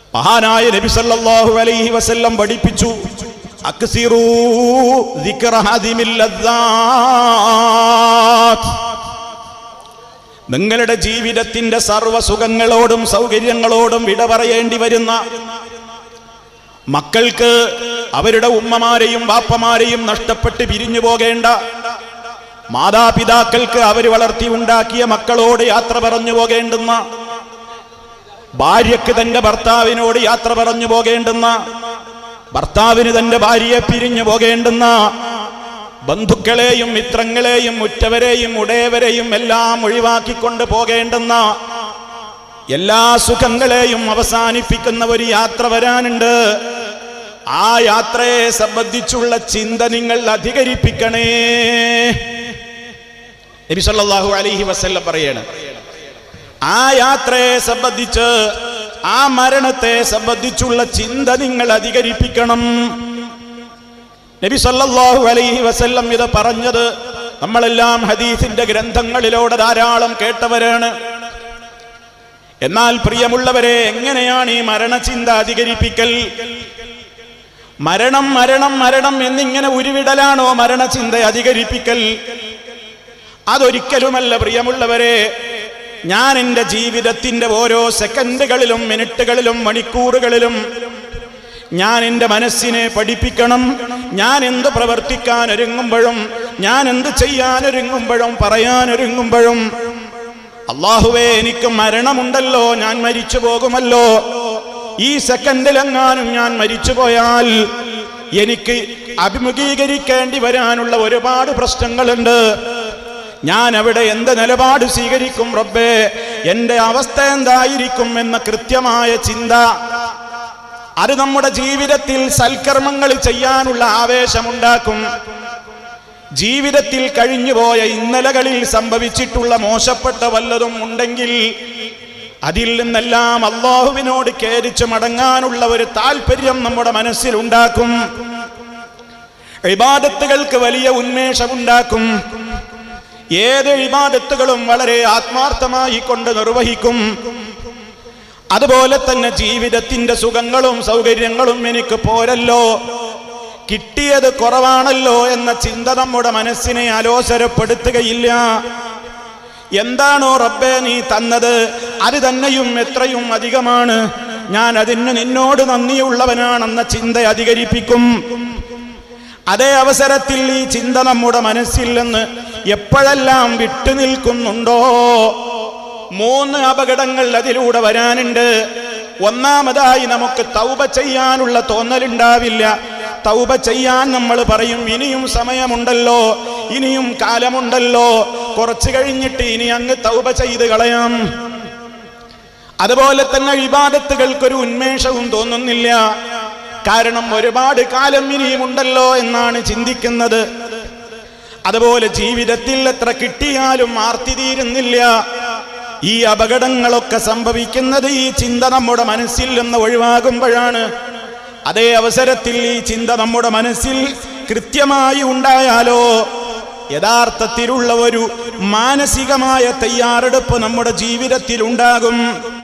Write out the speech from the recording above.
മഹാനായ നബി സല്ലല്ലാഹു അലൈഹി വസല്ലം പഠിപ്പിച്ചു അക്സിറൂ ദിക്റ ഹദിമിൽ ലദ്ദാത്ത് നിങ്ങളുടെ ജീവിതത്തിന്റെ സർവ്വ സുഖങ്ങളോടും സൗകര്യങ്ങളോടും വിട പറയേണ്ടി വരുന്ന മക്കൾക്ക് അവരുടെ ഉമ്മമാരെയും ബാപ്പമാരെയും നഷ്ടപ്പെട്ട് പിരിഞ്ഞു പോകേണ്ട മാതാപിതാക്കൾക്ക് അവർ വളർത്തി ഉണ്ടാക്കിയ മക്കളോട് യാത്ര പറഞ്ഞു പോകേണ്ടുന്ന ഭാര്യയ്ക്ക് തന്റെ ഭർത്താവിനോട് യാത്ര പറഞ്ഞു പോകേണ്ടുന്ന ഭർത്താവിന് തന്റെ ഭാര്യയെ പിരിഞ്ഞു പോകേണ്ടുന്ന ബന്ധുക്കളെയും മിത്രങ്ങളെയും ഉറ്റവരെയും ഉടയവരെയും എല്ലാം ഒഴിവാക്കിക്കൊണ്ട് പോകേണ്ടുന്ന എല്ലാ സുഖങ്ങളെയും അവസാനിപ്പിക്കുന്ന ഒരു യാത്ര വരാനുണ്ട് ആ യാത്രയെ സംബന്ധിച്ചുള്ള ചിന്ത നിങ്ങൾ അധികരിപ്പിക്കണേ നബി സല്ലല്ലാഹു അലൈഹി വസല്ലം പറയാണ് ആ യാത്രയെ സംബന്ധിച്ച് ആ മരണത്തെ സംബന്ധിച്ചുള്ള ചിന്ത നിങ്ങൾ അധികരിപ്പിക്കണം നബി സല്ലല്ലാഹു അലൈഹി വസല്ലം ഇത് പറഞ്ഞത് നമ്മളെല്ലാം ഹദീസിന്റെ ഗ്രന്ഥങ്ങളിലൂടെ ധാരാളം കേട്ടവരാണ് എന്നാൽ പ്രിയമുള്ളവരെ എങ്ങനെയാണ് ഈ മരണചിന്ത അധികരിപ്പിക്കൽ മരണം മരണം മരണം എന്നിങ്ങനെ ഉരുവിടലാണോ മരണചിന്ത അധികരിപ്പിക്കൽ അതൊരിക്കലുമല്ല പ്രിയമുള്ളവരെ ഞാൻ എൻ്റെ ജീവിതത്തിന്റെ ഓരോ സെക്കൻഡുകളിലും മിനിറ്റുകളിലും മണിക്കൂറുകളിലും ഞാൻ എൻ്റെ മനസ്സിനെ പഠിപ്പിക്കണം ഞാൻ എന്ത് പ്രവർത്തിക്കാൻ ഒരുങ്ങുമ്പോഴും ഞാൻ എന്ത് ചെയ്യാൻ ഒരുങ്ങുമ്പോഴും പറയാൻ ഒരുങ്ങുമ്പോഴും അള്ളാഹുവേ എനിക്ക് മരണമുണ്ടല്ലോ ഞാൻ മരിച്ചു പോകുമല്ലോ ഈ സെക്കൻഡിലെങ്ങാനും ഞാൻ മരിച്ചു പോയാൽ എനിക്ക് അഭിമുഖീകരിക്കേണ്ടി വരാനുള്ള ഒരുപാട് പ്രശ്നങ്ങളുണ്ട് ഞാൻ അവിടെ എന്ത് നിലപാട് സ്വീകരിക്കും റബ്ബേ എന്റെ അവസ്ഥ എന്തായിരിക്കും എന്ന കൃത്യമായ ചിന്ത അത് നമ്മുടെ ജീവിതത്തിൽ സൽക്കർമ്മങ്ങൾ ചെയ്യാനുള്ള ആവേശമുണ്ടാക്കും ജീവിതത്തിൽ കഴിഞ്ഞുപോയ ഇന്നലകളിൽ സംഭവിച്ചിട്ടുള്ള മോശപ്പെട്ട വല്ലതും ഉണ്ടെങ്കിൽ അതിൽ നിന്നെല്ലാം അള്ളാഹുവിനോട് കേരിച്ചു മടങ്ങാനുള്ള ഒരു താല്പര്യം നമ്മുടെ മനസ്സിലുണ്ടാക്കും ഇബാദത്തുകൾക്ക് വലിയ ഉന്മേഷമുണ്ടാക്കും ഏത് ഇബാദത്തുകളും വളരെ ആത്മാർത്ഥമായി കൊണ്ട് നിർവഹിക്കും അതുപോലെ തന്നെ ജീവിതത്തിന്റെ സുഖങ്ങളും സൗകര്യങ്ങളും എനിക്ക് പോരല്ലോ കിട്ടിയത് കുറവാണല്ലോ എന്ന ചിന്ത നമ്മുടെ മനസ്സിനെ അലോസരപ്പെടുത്തുകയില്ല എന്താണോ റബ്ബെ നീ തന്നത് അത് തന്നെയും എത്രയും അധികമാണ് ഞാൻ അതിന് നിന്നോട് നന്ദിയുള്ളവനാണെന്ന ചിന്ത അധികരിപ്പിക്കും അതേ അവസരത്തിൽ ഈ ചിന്ത നമ്മുടെ മനസ്സിൽ നിന്ന് എപ്പോഴെല്ലാം വിട്ടുനിൽക്കുന്നുണ്ടോ മൂന്ന് അപകടങ്ങൾ അതിലൂടെ വരാനുണ്ട് ഒന്നാമതായി നമുക്ക് തൗബ ചെയ്യാനുള്ള തോന്നലുണ്ടാവില്ല തൗബ ചെയ്യാൻ നമ്മൾ പറയും ഇനിയും സമയമുണ്ടല്ലോ ഇനിയും കാലമുണ്ടല്ലോ കുറച്ചു കഴിഞ്ഞിട്ട് ഇനി അങ്ങ് തൗബ ചെയ്ത് കളയാം അതുപോലെ തന്നെ വിവാദത്തുകൾക്കൊരു ഉന്മേഷവും തോന്നുന്നില്ല കാരണം ഒരുപാട് കാലം ഇനിയും ഉണ്ടല്ലോ എന്നാണ് ചിന്തിക്കുന്നത് അതുപോലെ ജീവിതത്തിൽ എത്ര കിട്ടിയാലും ആർത്തി തീരുന്നില്ല ഈ അപകടങ്ങളൊക്കെ സംഭവിക്കുന്നത് ഈ ചിന്ത നമ്മുടെ മനസ്സിൽ നിന്ന് ഒഴിവാകുമ്പോഴാണ് അതേ അവസരത്തിൽ ഈ ചിന്ത നമ്മുടെ മനസ്സിൽ കൃത്യമായി ഉണ്ടായാലോ യഥാർത്ഥത്തിലുള്ള ഒരു മാനസികമായ തയ്യാറെടുപ്പ് നമ്മുടെ ജീവിതത്തിൽ ഉണ്ടാകും